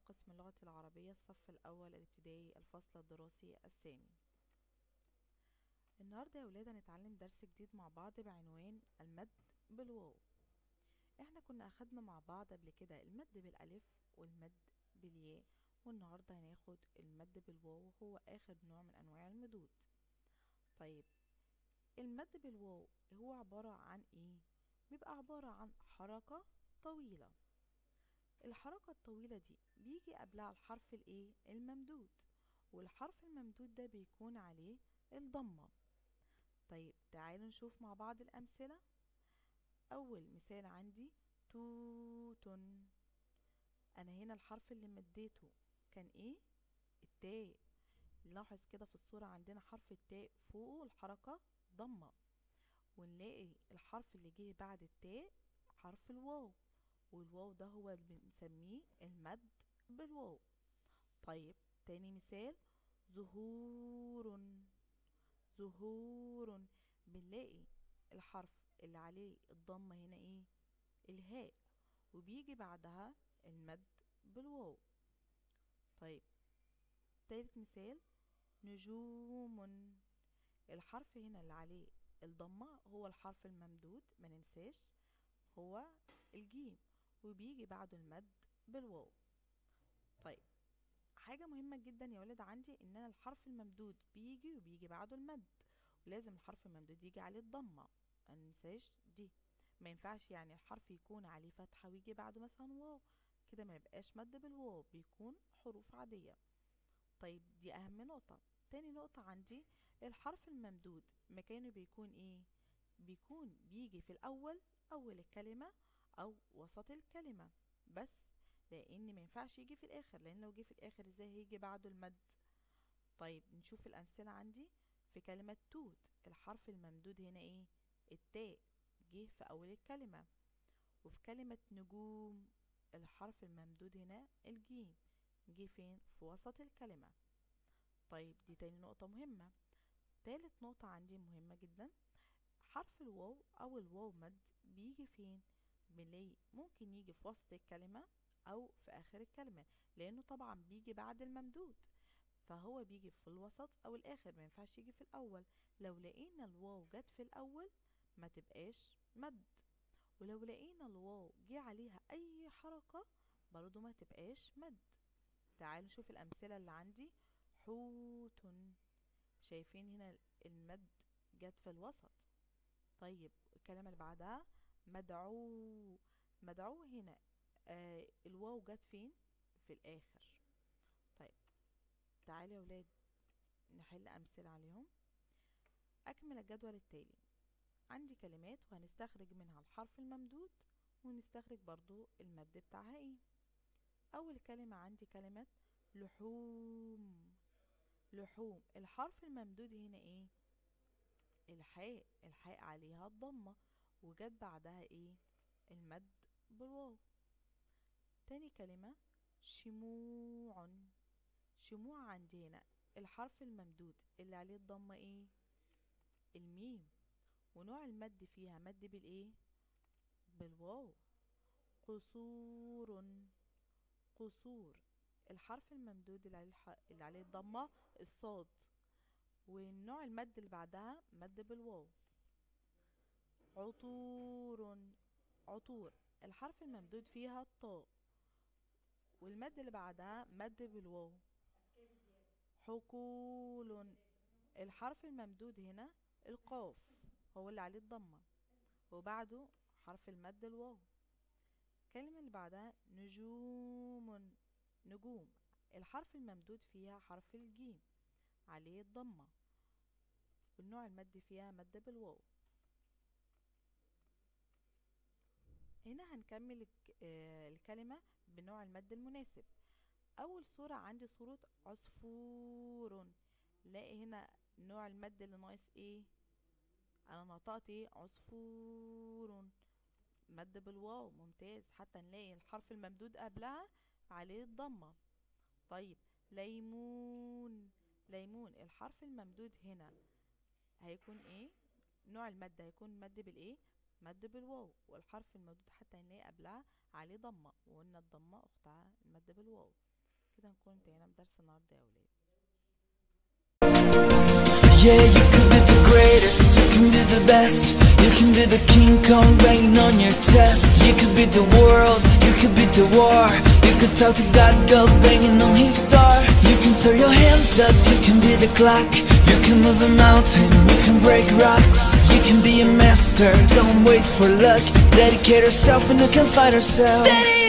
قسم اللغة العربية الصف الأول الابتدائي الفصل الدراسي الثاني النهاردة يا ولاد هنتعلم درس جديد مع بعض بعنوان المد بالواو احنا كنا أخدنا مع بعض قبل كده المد بالألف والمد بالياء والنهاردة هناخد المد بالواو هو آخر نوع من أنواع المدود طيب المد بالواو هو عبارة عن ايه؟ بيبقى عبارة عن حركة طويلة الحركة الطويلة دي بيجي قبلها الحرف الايه الممدود والحرف الممدود ده بيكون عليه الضمة طيب تعالوا نشوف مع بعض الأمثلة أول مثال عندي توتن أنا هنا الحرف اللي مديته كان إيه التاء نلاحظ كده في الصورة عندنا حرف التاء فوقه الحركة ضمة ونلاقي الحرف اللي جه بعد التاء حرف الواو والواو ده هو اللي بنسميه المد بالواو طيب تاني مثال زهور زهور بنلاقي الحرف اللي عليه الضمة هنا ايه الهاء وبيجي بعدها المد بالواو طيب تالت مثال نجوم الحرف هنا اللي عليه الضمة هو الحرف الممدود ما ننساش هو الجيم وبيجي بعده المد بالواو طيب حاجة مهمة جدا يا ولد عندي ان انا الحرف الممدود بيجي وبيجي بعده المد ولازم الحرف الممدود يجي عليه الضمة مننساش دي ما ينفعش يعني الحرف يكون عليه فتحة ويجي بعده مثلا واو كده ما يبقاش مد بالواو بيكون حروف عادية طيب دي اهم نقطة تاني نقطة عندي الحرف الممدود مكانه بيكون ايه بيكون بيجي في الاول اول الكلمة او وسط الكلمة بس لان ما ينفعش يجي في الاخر لان لو جه في الاخر ازاي هيجي بعده المد طيب نشوف الامثلة عندي في كلمة توت الحرف الممدود هنا ايه التاء جه في اول الكلمة وفي كلمة نجوم الحرف الممدود هنا الجيم جه فين في وسط الكلمة طيب دي تاني نقطة مهمة تالت نقطة عندي مهمة جدا حرف الواو أو الواو مد بيجي فين بنلاقي ممكن يجي في وسط الكلمة أو في آخر الكلمة لأنه طبعا بيجي بعد الممدود فهو بيجي في الوسط أو الآخر ما ينفعش يجي في الأول لو لقينا الواو جت في الأول ما تبقاش مد ولو لقينا الواو جه عليها أي حركة برضو ما تبقاش مد تعالوا نشوف الأمثلة اللي عندي حوت شايفين هنا المد جت في الوسط طيب الكلمة اللي بعدها مدعو مدعو هنا آه الواو جت فين في الآخر طيب تعالوا يا ولاد نحل أمثلة عليهم أكمل الجدول التالي عندي كلمات وهنستخرج منها الحرف الممدود ونستخرج برضو المد بتاعها ايه أول كلمة عندي كلمة لحوم لحوم الحرف الممدود هنا ايه الحاء الحاء عليها الضمة وجت بعدها ايه المد بالواو تاني كلمة شموع شموع عندي هنا الحرف الممدود اللي عليه الضمة ايه الميم ونوع المد فيها مد بالايه بالواو قصور قصور الحرف الممدود اللي عليه, الح... اللي عليه الضمة الصاد والنوع المد اللي بعدها مد بالواو عطور عطور الحرف الممدود فيها الطاء والمد اللي بعدها مد بالواو حقول الحرف الممدود هنا القاف هو اللي عليه الضمة وبعده حرف المد الواو الكلمة اللي بعدها نجوم نجوم الحرف الممدود فيها حرف الجيم عليه الضمة والنوع المد فيها مد بالواو هنا هنكمل الكلمة بنوع المد المناسب أول صورة عندي صورة عصفور لاقي هنا نوع المد اللي ناقص ايه انا نطقت ايه عصفور مد بالواو ممتاز حتى نلاقي الحرف الممدود قبلها عليه الضمة طيب ليمون ليمون الحرف الممدود هنا هيكون ايه نوع المد هيكون مد بالايه مد بالواو والحرف الممدود حتى نلاقي قبلها عليه ضمة وقلنا الضمة اختها المد بالواو كده نكون انتهينا بدرس النهارده يا ولاد Yeah, you could be the greatest, you can be the best. You can be the King Kong banging on your chest. You could be the world, you could be the war. You could talk to God, God banging on his star. You can throw your hands up, you can be the clock. You can move a mountain, you can break rocks. You can be a master, don't wait for luck. Dedicate yourself and you can find yourself. Steady